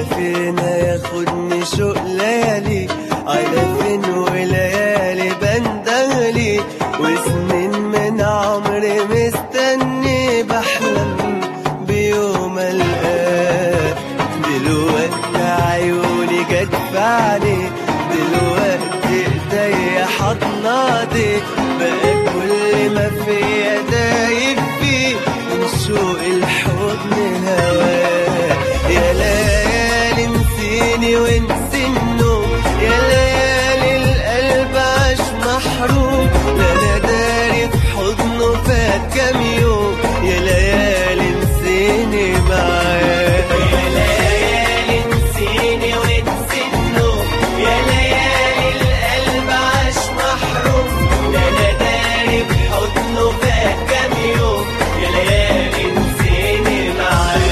على فين ياخدني شوق ليالي على فين وليالي بندهلي وسنين من عمري مستني بحلم بيوم الآن دلوقتي عيوني جت في عيني دلوقتي ايديا حضنادي بقى كل ما فيا دايب فيه من شوق الحضن هواه يا ليالي نسيني ونسي النوم يا ليالي القلب عاش محروم لا انا داري في حضنه فات كام يوم يا ليالي نسيني معاه يا ليالي نسيني ونسي النوم يا ليالي القلب عاش محروم لا انا داري في حضنه فات كام يوم يا ليالي نسيني معاه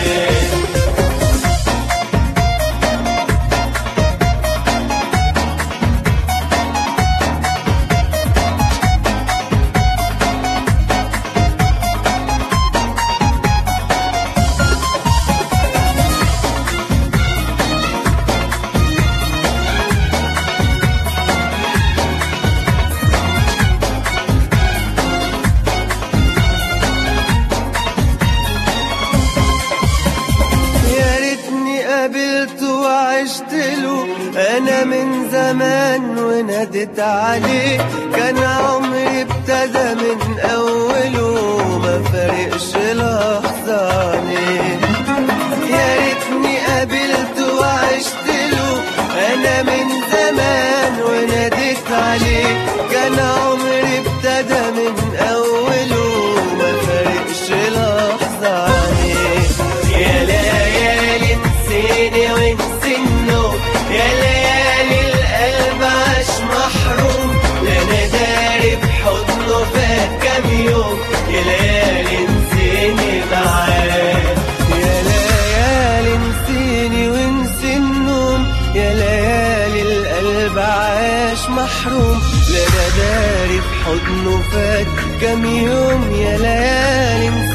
يا ريتني قابلته وعشت له انا من زمان وناديت عليه كان عمري ابتدى من اوله ما فرقش لحظه عليه يا ريتني قابلته وعشت له انا من زمان وناديت عليه كان عمري ابتدى من اوله ما فرقش لحظه عليه يا ليالي نسيني ونسي النوم يا ليالي القلب عاش محروم لا انا داري بحضنه فات كام يوم يا ليالي نسيني معاه يا ليالي نسيني ونسي النوم يا ليالي القلب عاش محروم لا انا داري في حضنه فات كام يوم يا ليالي نسيني